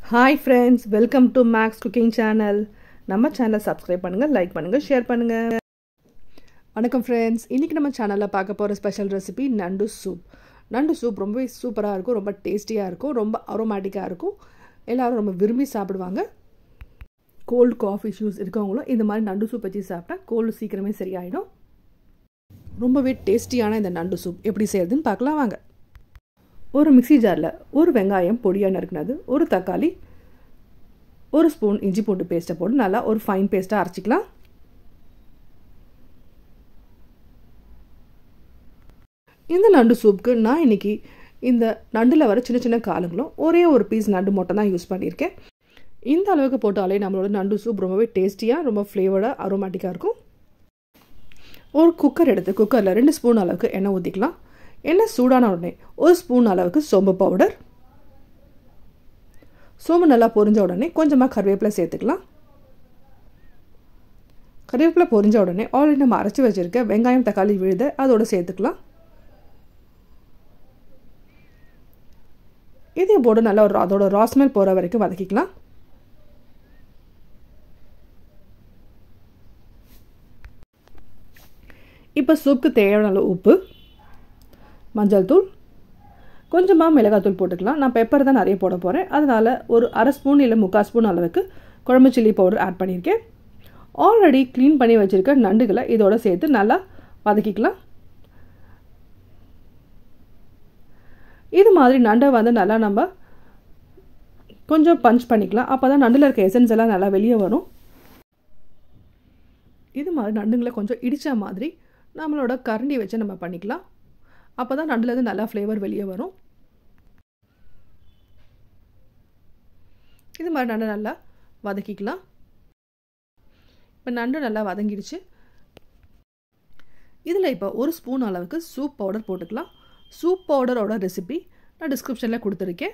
hi friends welcome to Max cooking channel நம்ம சேனலை subscribe பண்ணுங்கள் லைக் பண்ணுங்கள் ஷேர் பண்ணுங்கள் வணக்கம் ஃப்ரெண்ட்ஸ் இன்றைக்கி நம்ம சேனலில் பார்க்க போகிற ஸ்பெஷல் ரெசிபி நண்டு சூப் நண்டு சூப் ரொம்பவே சூப்பராக இருக்கும் ரொம்ப டேஸ்டியாக இருக்கும் ரொம்ப அரோமேட்டிக்காக இருக்கும் எல்லோரும் ரொம்ப விரும்பி சாப்பிடுவாங்க கோல்டு காஃப் இஷ்யூஸ் இருக்கவங்களும் இந்த மாதிரி நண்டு சூப் வச்சு சாப்பிட்டா கோல்டு சீக்கிரமே சரியாயிடும் ரொம்பவே டேஸ்டியான இந்த நண்டு சூப் எப்படி செய்யறதுன்னு பார்க்கலாம் வாங்க ஒரு மிக்சி ஜாரில் ஒரு வெங்காயம் பொடியாக நறுக்குனது ஒரு தக்காளி ஒரு ஸ்பூன் இஞ்சி பூண்டு பேஸ்ட்டை போட்டு நல்லா ஒரு ஃபைன் பேஸ்ட்டாக அரைச்சிக்கலாம் இந்த நண்டு சூப்புக்கு நான் இன்றைக்கி இந்த நண்டில் வர சின்ன சின்ன காலுங்களும் ஒரே ஒரு பீஸ் நண்டு மட்டும் தான் யூஸ் பண்ணியிருக்கேன் இந்த அளவுக்கு போட்டாலே நம்மளோட நண்டு சூப் ரொம்பவே டேஸ்டியாக ரொம்ப ஃப்ளேவர்டாக அரோமேட்டிக்காக இருக்கும் ஒரு குக்கர் எடுத்து குக்கரில் ரெண்டு ஸ்பூன் அளவுக்கு எண்ணெய் ஊற்றிக்கலாம் எண்ணெய் சூடான உடனே ஒரு ஸ்பூன் அளவுக்கு சோம்பு பவுடர் சோம்பு நல்லா பொரிஞ்ச உடனே கொஞ்சமாக கருவேப்பிலை சேர்த்துக்கலாம் கருவேப்பிலை பொரிஞ்ச உடனே ஆல்ரெடி நம்ம அரைச்சி வச்சுருக்க வெங்காயம் தக்காளி விழுத அதோடு சேர்த்துக்கலாம் இதையும் போட்டு நல்லா ஒரு அதோட ராஸ்மெல் போகிற வரைக்கும் வதக்கிக்கலாம் இப்போ சூப்புக்கு தேவையான அளவு உப்பு மஞ்சள் தூள் கொஞ்சமாக மிளகாத்தூள் போட்டுக்கலாம் நான் பெப்பர் தான் நிறைய போட போகிறேன் அதனால் ஒரு அரை ஸ்பூன் இல்லை முக்கால் ஸ்பூன் அளவுக்கு குழம்பு சில்லி பவுடர் ஆட் பண்ணியிருக்கேன் ஆல்ரெடி க்ளீன் பண்ணி வச்சுருக்க நண்டுகளை இதோடு சேர்த்து நல்லா வதக்கிக்கலாம் இது மாதிரி நண்டை வந்து நல்லா நம்ம கொஞ்சம் பஞ்ச் பண்ணிக்கலாம் அப்போ தான் நண்டில் இருக்க எசன்ஸ் எல்லாம் நல்லா வெளியே வரும் இது மாதிரி நண்டுங்களை கொஞ்சம் இடித்த மாதிரி நம்மளோட கரண்டி வச்சு நம்ம பண்ணிக்கலாம் அப்போ தான் நண்டுலேருந்து நல்லா ஃப்ளேவர் வெளியே வரும் இது மாதிரி நண்டு நல்லா வதக்கிக்கலாம் இப்போ நண்டு நல்லா வதங்கிடுச்சு இதில் இப்போ ஒரு ஸ்பூன் அளவுக்கு சூப் பவுடர் போட்டுக்கலாம் சூப் பவுடரோட ரெசிபி நான் டிஸ்கிரிப்ஷனில் கொடுத்துருக்கேன்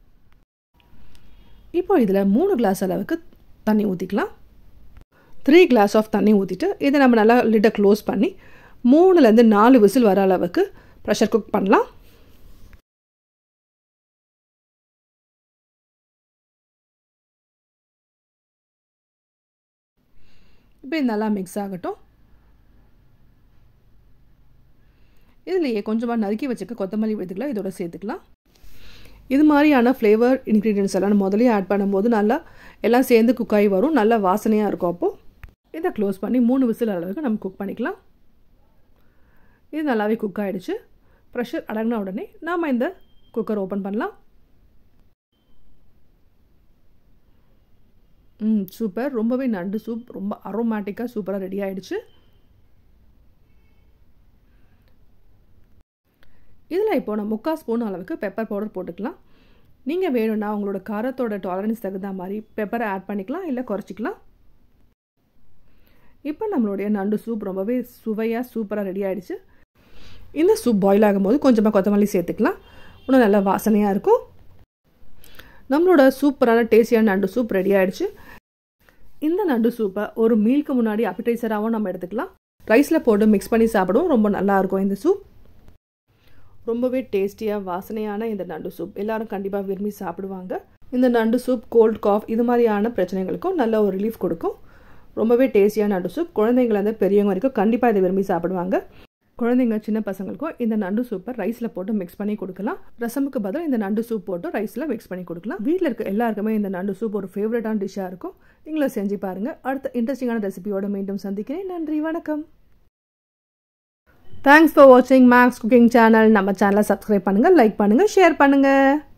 இப்போ இதில் மூணு கிளாஸ் அளவுக்கு தண்ணி ஊற்றிக்கலாம் த்ரீ கிளாஸ் ஆஃப் தண்ணி ஊற்றிட்டு இதை நம்ம நல்லா லிட்டை க்ளோஸ் பண்ணி மூணுலேருந்து நாலு விசில் வர அளவுக்கு ப்ரெஷர் குக் பண்ணலாம் இப்போ இது நல்லா மிக்ஸ் ஆகட்டும் இதுலேயே கொஞ்சமாக நறுக்கி வச்சுக்க கொத்தமல்லி விழுதுக்கலாம் இதோட சேர்த்துக்கலாம் இது மாதிரியான ஃப்ளேவர் இன்க்ரீடியன்ஸ் எல்லாம் முதலே ஆட் பண்ணும்போது நல்லா எல்லாம் சேர்ந்து குக் ஆகி வரும் நல்லா வாசனையாக இருக்கும் அப்போது இதை க்ளோஸ் பண்ணி மூணு விசில் அளவுக்கு நம்ம குக் பண்ணிக்கலாம் இது நல்லாவே குக் ஆகிடுச்சு ப்ரெஷர் அடங்கின உடனே நாம் இந்த குக்கர் ஓப்பன் பண்ணலாம் ம் சூப்பர் ரொம்பவே நண்டு சூப் ரொம்ப அரோமேட்டிக்காக சூப்பராக ரெடி ஆகிடுச்சு இதில் இப்போ நான் முக்கால் ஸ்பூன் அளவுக்கு பெப்பர் பவுடர் போட்டுக்கலாம் நீங்கள் வேணும்னா உங்களோட காரத்தோட டாலரன்ஸ் தகுந்த மாதிரி பெப்பரை ஆட் பண்ணிக்கலாம் இல்லை குறைச்சிக்கலாம் இப்போ நம்மளுடைய நண்டு சூப் ரொம்பவே சுவையாக சூப்பராக ரெடி ஆகிடுச்சு இந்த சூப் பாயில் ஆகும்போது கொஞ்சமாக கொத்தமல்லி சேர்த்துக்கலாம் இன்னும் நல்லா வாசனையாக இருக்கும் நம்மளோட சூப்பரான டேஸ்டியான நண்டு சூப் ரெடி ஆகிடுச்சு இந்த நண்டு சூப்பை ஒரு மீலுக்கு முன்னாடி அப்பிடைசராகவும் நம்ம எடுத்துக்கலாம் ரைஸில் போட்டு மிக்ஸ் பண்ணி சாப்பிடுவோம் ரொம்ப நல்லாயிருக்கும் இந்த சூப் ரொம்பவே டேஸ்டியாக வாசனையான இந்த நண்டு சூப் எல்லாரும் கண்டிப்பாக விரும்பி சாப்பிடுவாங்க இந்த நண்டு சூப் கோல்ட் காஃப் இது மாதிரியான பிரச்சனைகளுக்கும் நல்ல ஒரு ரிலீஃப் கொடுக்கும் ரொம்பவே டேஸ்டியான நண்டு சூப் குழந்தைங்கலேருந்து பெரியவங்க வரைக்கும் கண்டிப்பாக இதை விரும்பி சாப்பிடுவாங்க குழந்தைங்க சின்ன பசங்களுக்கும் இந்த நண்டு சூப்பை ரைஸில் போட்டு மிக்ஸ் பண்ணி கொடுக்கலாம் ரசமுக்கு பதில் இந்த நண்டு சூப் போட்டு ரைஸில் மிக்ஸ் பண்ணி கொடுக்கலாம் வீட்டில் இருக்க எல்லாருக்குமே இந்த நண்டு சூப் ஒரு ஃபேவரட்டான டிஷ்ஷாக இருக்கும் நீங்களும் செஞ்சு பாருங்கள் அடுத்த இன்ட்ரெஸ்டிங்கான ரெசிபியோட மீண்டும் சந்திக்கிறேன் நன்றி வணக்கம் தேங்க்ஸ் ஃபார் வாட்சிங் மேக்ஸ் குக்கிங் சேனல் நம்ம சேனலை சப்ஸ்கிரைப் பண்ணுங்கள் லைக் பண்ணுங்கள் ஷேர் பண்ணுங்கள்